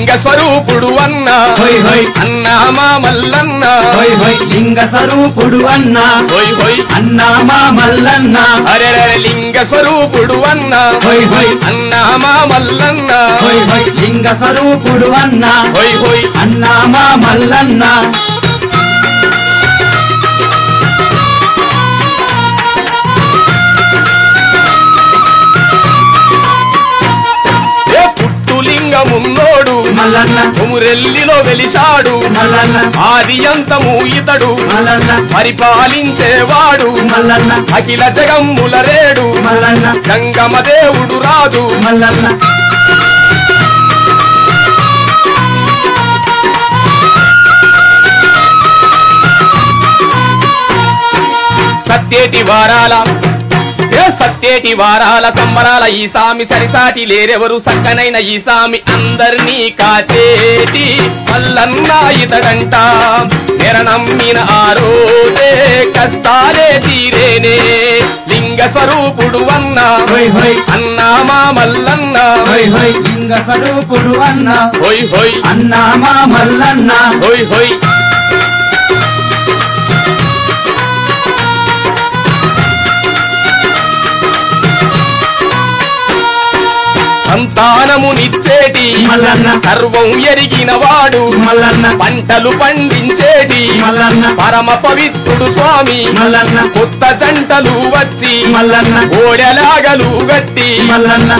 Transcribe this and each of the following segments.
లింగ స్వరూపుడు అన్న హోయ్ హోయ్ అన్నా మా మల్లన్న హోయ్ హోయ్ లింగ స్వరూపుడు అన్న హోయ్ హోయ్ అన్నా మా మల్లన్న అరే లింగ స్వరూపుడు అన్న హోయ్ హోయ్ అన్నా మా మల్లన్న హోయ్ హోయ్ లింగ స్వరూపుడు అన్న హోయ్ హోయ్ అన్నా మా మల్లన్న ఏ పుట్టులింగమున్నోడు మల్లన్న కొమురెల్లిలో వెలిశాడు మల్లన్న ఆది అంతము ఇతడు మల్లన్న పరిపాలించేవాడు మల్లన్న అఖిల జగమ్ముల రేడు మల్లన్న గంగమ దేవుడు రాజు మల్లన్న సత్యేటి వారాల ఏ సత్యేటి వారాల సంబరాల ఈ సామి సరిసాటి లేరెవరు సక్కనైన ఈ సామి అందర్నీ కాచేటి మల్లన్న ఇతడంట నెరనమ్మిన ఆ రోజే కష్టాలే తీరేనే లింగ స్వరూపుడు అన్న హోయ్ హోయ్ అన్నా మా మల్లన్న హోయ్ హోయ్ లింగ స్వరూపుడు అన్న హోయ్ హోయ్ అన్నా మా మల్లన్న హోయ్ హోయ్ సంతానమునిచ్చేటి మల్లన్న సర్వం ఎరిగిన వాడు మల్లన్న పంటలు పండించేటి మల్లన్న పరమ పవిత్రుడు స్వామి మల్లన్న కొత్త జంటలు వచ్చి మల్లన్న ఓడెలాగలు గట్టి మల్లన్న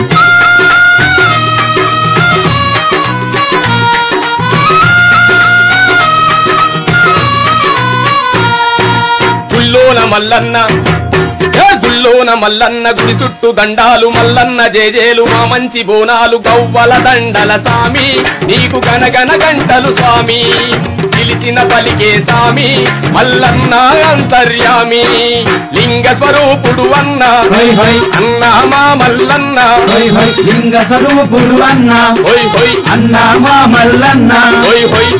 గుల్లోన మల్లన్న ఏ గుల్లోన మల్లన్న గుడి చుట్టూ దండాలు మల్లన్న జేజేలు మా మంచి బోనాలు గవ్వల దండల సామి నీకు గనగన గంటలు స్వామి పిలిచిన పలికే సామి మల్లన్న అంతర్యామి లింగ స్వరూపుడు అన్న హోయ్ హోయ్ అన్న మా మల్లన్న హోయ్ హోయ్ లింగ స్వరూపుడు అన్న హోయ్ హోయ్ అన్నా మా మల్లన్న హోయ్ హోయ్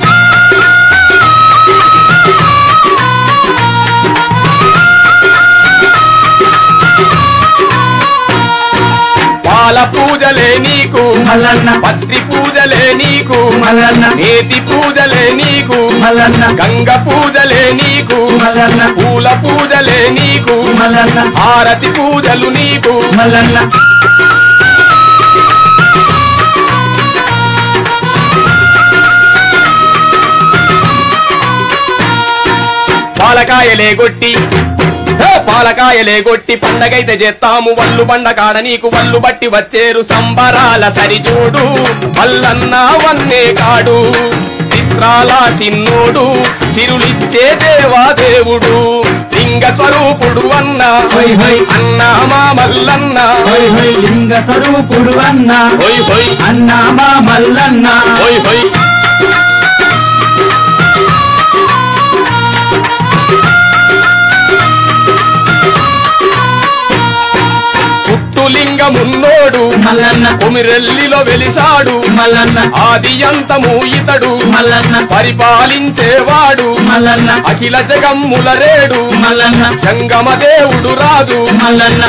పాల పూజలే నీకు మల్లన్న పత్రి పూజలే నీకు మల్లన్న నేతి పూజలే నీకు మల్లన్న గంగ పూజలే నీకు మల్లన్న పూల పూజలే నీకు మల్లన్న హారతి పూజలు నీకు మల్లన్న పాలకాయలే గొట్టి ఏ పాలకాయలే గొట్టి పండగైతే చేస్తాము వల్లు బండ కాడ నీకు వల్లు బట్టి వచ్చేరు సంబరాల సరిచూడు మల్లన్న వన్నే కాడు చిత్రాల సిన్నోడు చిరులిచ్చే దేవా దేవుడు లింగ స్వరూపుడు అన్న హోయ్ హోయ్ అన్న మా మల్లన్న హోయ్ హోయ్ లింగ స్వరూపుడు అన్న హోయ్ హోయ్ అన్నా మా మల్లన్న హోయ్ హోయ్ పుట్టులింగమున్నోడు మల్లన్న కొమిరెల్లిలో వెలిశాడు మల్లన్న ఆది అంతము ఇతడు మల్లన్న పరిపాలించేవాడు మల్లన్న అఖిల జగమ్ముల రేడు మల్లన్న జంగమ దేవుడు రాజు మల్లన్న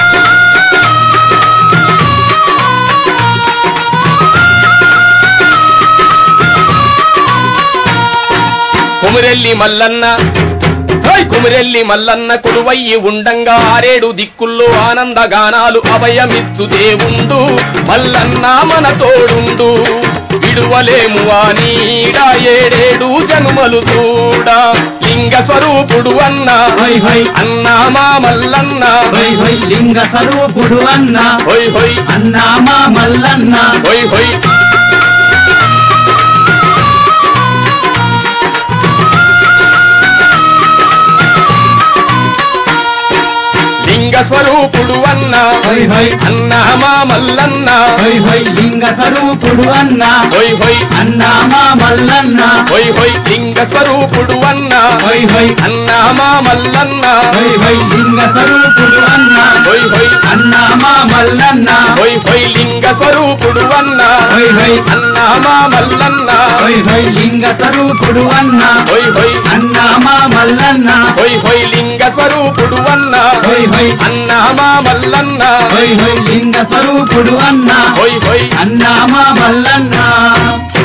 కొమిరెల్లి మల్లన్న హై కుమిరెల్లి మల్లన్న కొలువయ్యి ఉండంగా ఆరేడు దిక్కుల్లో ఆనంద గానాలు అభయమిచ్చు దేవుండు మల్లన్న మన తోడుండు విడువలేము నీడా ఏడేడు జనుమలు చూడా లింగ స్వరూపుడు అన్న హోయ్ హోయ్ అన్నా మా మల్లన్న హోయ్ హోయ్ లింగ స్వరూపుడు అన్న హోయ్ హోయ్ అన్నా మా మల్లన్న హోయ్ హోయ్ లింగ స్వరూపుడు అన్న హోయ్ హోయ్ అన్న మా మల్లన్న హోయ్ హోయ్ లింగ స్వరూపుడు అన్న హోయ్ హోయ్ అన్నా మా మల్లన్న హోయ్ హోయ్ లింగ స్వరూపుడు అన్న హోయ్ హోయ్ అన్న మా మల్లన్న హోయ్ హోయ్ లింగ స్వరూపుడు అన్న హోయ్ హోయ్ అన్నా మా మల్లన్న హోయ్ హోయ్ లింగ స్వరూపుడు అన్న హోయ్ హోయ్ అన్న మా మల్లన్న హోయ్ హోయ్ లింగ స్వరూపుడు అన్న హోయ్ హోయ్ అన్నా మా మల్లన్న హోయ్ హోయ్ లింగ స్వరూపుడు అన్న హోయ్ హోయ్ అన్న మా మల్లన్న హోయ్ హోయ్ లింగ స్వరూపుడు అన్న హోయ్ హోయ్ అన్నా మా మల్లన్న